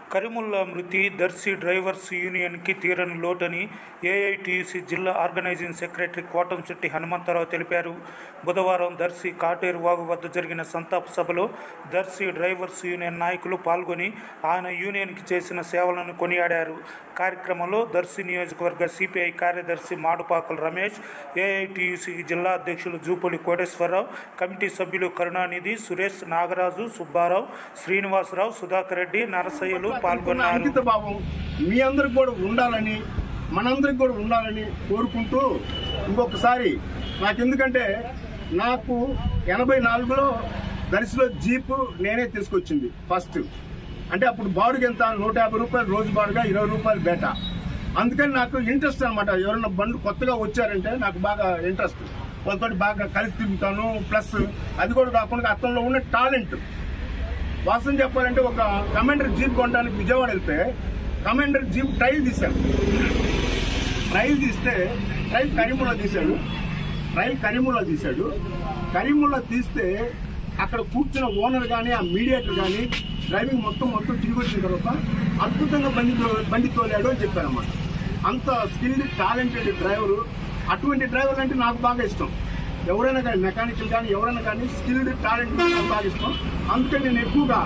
కరీముల్లా మృతి దర్శి డ్రైవర్స్ యూనియన్కి తీరని లోటని ఏఐటీయూసీ జిల్లా ఆర్గనైజింగ్ సెక్రటరీ కోటంశెట్టి హనుమంతరావు తెలిపారు బుధవారం దర్శి కాటేరు వాగు వద్ద జరిగిన సంతాప సభలో దర్శి డ్రైవర్స్ యూనియన్ నాయకులు పాల్గొని ఆయన యూనియన్కి చేసిన సేవలను కొనియాడారు కార్యక్రమంలో దర్శి నియోజకవర్గ సిపిఐ కార్యదర్శి మాడుపాకుల రమేష్ ఏఐటీయూసీ జిల్లా అధ్యక్షులు జూపూలి కోటేశ్వరరావు కమిటీ సభ్యులు కరుణానిధి సురేష్ నాగరాజు సుబ్బారావు శ్రీనివాసరావు సుధాకర్ రెడ్డి నరసయ్యలు పాల్గొన్నారు అంకిత భావం మీ అందరికి కూడా ఉండాలని మనందరికి కూడా ఉండాలని కోరుకుంటూ ఇంకొకసారి నాకు ఎందుకంటే నాకు ఎనభై నాలుగులో దర్శిలో జీపు నేనే తీసుకొచ్చింది ఫస్ట్ అంటే అప్పుడు బాడుగ ఎంత నూట యాభై రూపాయలు రోజు బాడుగా ఇరవై రూపాయలు బేట అందుకని నాకు ఇంట్రెస్ట్ అనమాట ఎవరైనా బండ్లు కొత్తగా వచ్చారంటే నాకు బాగా ఇంట్రెస్ట్ వాళ్ళతో బాగా కలిసి తిరుగుతాను ప్లస్ అది కూడా కాకుండా అతనిలో ఉన్న టాలెంట్ వాస్తవం చెప్పాలంటే ఒక కమాండర్ జీప్ కొనడానికి విజయవాడ వెళ్తే కమాండర్ జీప్ ట్రైల్ తీశాను ట్రైల్ తీస్తే ట్రైల్ కరీముల్లా తీశాడు ట్రైల్ కరీముల్లా తీశాడు కరీముల్లా తీస్తే అక్కడ కూర్చున్న ఓనర్ కానీ ఆ మీడియేటర్ కానీ డ్రైవింగ్ మొత్తం మొత్తం తిరిగి వచ్చిన తర్వాత అద్భుతంగా బండి తో- బండి తోలాడు అని చెప్పారన్నమాట అంత స్కిల్డ్ టాలెంటెడ్ డ్రైవరు అటువంటి డ్రైవర్లు అంటే నాకు బాగా ఇష్టం ఎవరైనా కానీ మెకానికల్ కానీ ఎవరైనా కానీ స్కిల్డ్ టాలెంట్ నాకు బాగా ఇష్టం అందుకని నేను ఎక్కువగా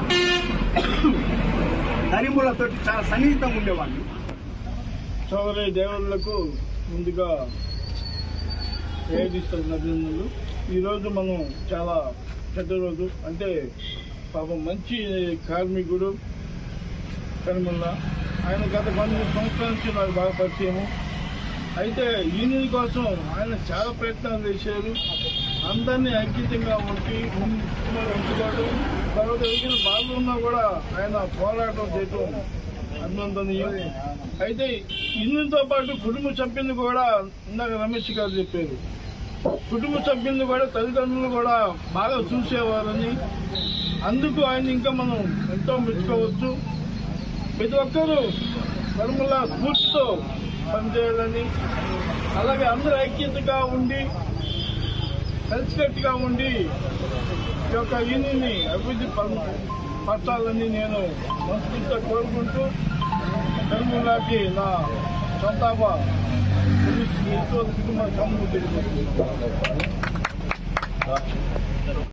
కరీములతో చాలా సన్నిహితంగా ఉండేవాడిని సోదరి దేవుళ్ళకు ముందుగా ఏదిస్తున్న అభినందనలు ఈరోజు మనం చాలా పెద్ద రోజు అంటే పాపం మంచి కార్మికుడు కనుమల్ల ఆయన గత కొన్ని సంవత్సరాల నుంచి నాకు బాగా పరిచయము అయితే యూనియన్ కోసం ఆయన చాలా ప్రయత్నాలు చేశారు అందరినీ అంకితంగా ఉంచి ఉంచుకోవడం తర్వాత ఎవరికైనా బాధలు ఉన్నా కూడా ఆయన పోరాటం చేయటం అభినందనీయం అయితే యూనియన్తో పాటు కుటుంబ సభ్యులు కూడా ఇందాక రమేష్ గారు చెప్పారు కుటుంబ సభ్యులను కూడా తల్లిదండ్రులు కూడా బాగా చూసేవారని అందుకు ఆయన ఇంకా మనం ఎంతో మెచ్చుకోవచ్చు ప్రతి ఒక్కరూ కర్మల స్ఫూర్తితో పనిచేయాలని అలాగే అందరూ ఐక్యతగా ఉండి కలిసికట్టుగా ఉండి ఈ యొక్క యూనియన్ని అభివృద్ధి పర- పరచాలని నేను మనస్ఫూర్తిగా కోరుకుంటూ కర్మలాకి నా సంతాప కుటుంబ సమూహం